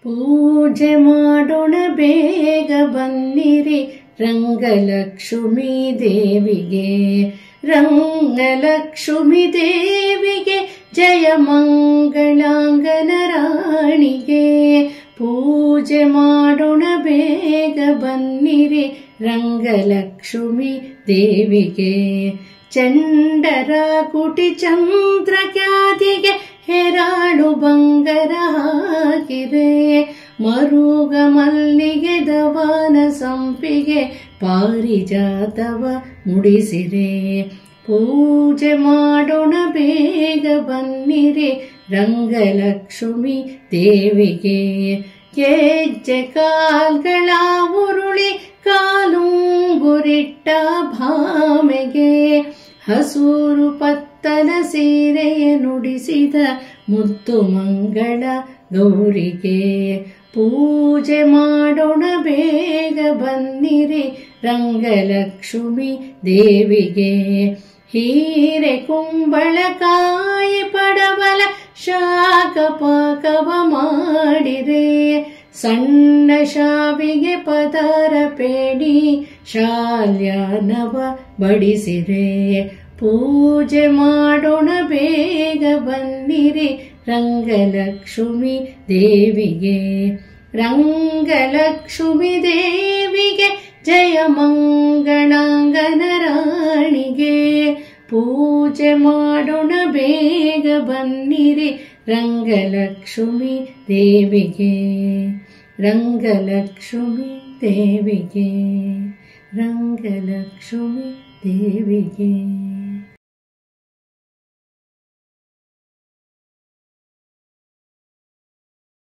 ಪೂಜೆ ಮಾಡೋಣ ಬೇಗ ಬನ್ನಿರಿ ರಂಗಲಕ್ಷ್ಮಿ ದೇವಿಗೆ ರಂಗಲಕ್ಷ್ಮಿ ದೇವಿಗೆ ಜಯ ಮಂಗಳಾಂಗನ ರಾಣಿಗೆ ಪೂಜೆ ಮಾಡೋಣ ಬೇಗ ಬನ್ನಿರಿ ರಂಗಲಕ್ಷ್ಮಿ ದೇವಿಗೆ ಚಂಡರ ಕುಟಿ ಚಂದ್ರ ಖ್ಯಾತಿಗೆ ಹೆರಾಳು ಬಂಗರ ಹಾಕಿರೆ ಮರುಗ ಮಲ್ಲಿಗೆ ದವನ ಸಂಪಿಗೆ ಪಾರಿಜಾತವ ಮುಡಿಸಿರೆ ಪೂಜೆ ಮಾಡೋಣ ಬೇಗ ಬನ್ನಿರಿ ರಂಗಲಕ್ಷ್ಮಿ ದೇವಿಗೆ ಗೆಜ್ಜೆ ಕಾಲ್ಗಳ ಉರುಳಿ ಕಾಲುಂಗುರಿಟ್ಟ ಭಾಮೆಗೆ ಹಸೂರು ಪತ್ತನ ಸೀರೆಯ ನುಡಿಸಿದ ಮುತ್ತು ಮಂಗಳ ಗೌರಿಗೆ ಪೂಜೆ ಮಾಡೋಣ ಬೇಗ ಬನ್ನಿರಿ ರಂಗಲಕ್ಷ್ಮಿ ದೇವಿಗೆ ಹೀರೆ ಕುಂಬಳಕಾಯಿ ಪಡವಲ ಶಾಖ ಪಾಕವ ಮಾಡಿರೆ ಸಣ್ಣ ಶಾವಿಗೆ ಪದರ ಪೇಡಿ ಶಾಲ್ಯಾನವ ಬಡಿಸಿರೆ ಪೂಜೆ ಮಾಡೋಣ ಬೇಗ ಬನ್ನಿರಿ ರಂಗಲಕ್ಷ್ಮಿ ದೇವಿಗೆ ರಂಗಲಕ್ಷ್ಮಿ ದೇವಿಗೆ ಜಯ ಮಂಗಳಾಂಗನ ರಾಣಿಗೆ ಪೂಜೆ ಮಾಡೋಣ ಬೇಗ ಬನ್ನಿರಿ ರಂಗಲಕ್ಷ್ಮಿ ದೇವಿಗೆ ರಂಗಲಕ್ಷ್ಮಿ ದೇವಿಗೆ ರಂಗಲಕ್ಷ್ಮಿ ದೇವಿಗೆ